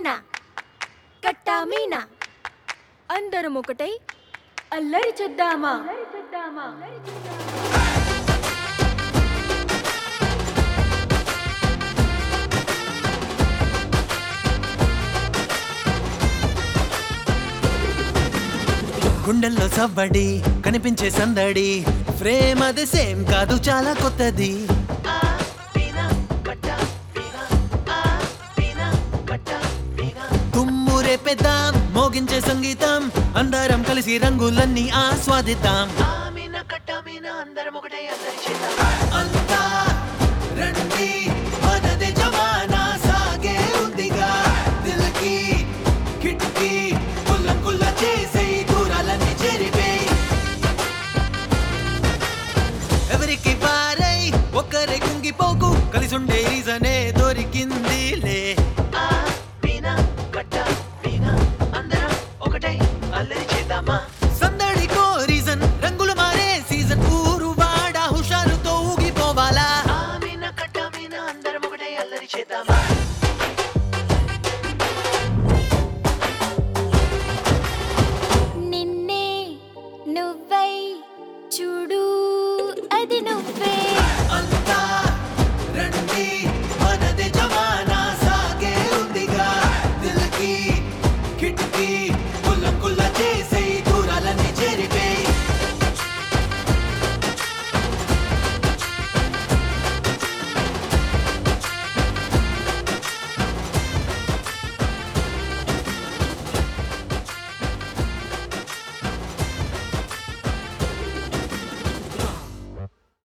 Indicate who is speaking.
Speaker 1: మీనా కట్టా మీనా అందరం ఒకటై అల్లరి చేద్దామా
Speaker 2: గుండెల్లో సవ్వడి కనిపించే సందడి ఫ్రేమ్ అది సేమ్ కాదు చాలా కొత్తది తుమ్ము రేపేద్దాం మోగించే సంగీతం అందరం కలిసి రంగులన్నీ ఆస్వాదిద్దాం అంతా రండి మనదే జమానా సాగే ఉందిగా దిల్కి కిట్కి కుల్ల కుల్ల చేసే దూరాలన్నీ చెరిపేయ్ ఎవరికి వారై ఒక్కరే కుంగిపోకు కలిసి ఉండే రీజనే దొరికిందిలే సందడికో రీజన్ రంగులు మారే సీజన్ ఊరు వాడ హుషారుతో ఊగిపోవాలా
Speaker 3: అందరం ఒకటే అల్లరి చేద్దామా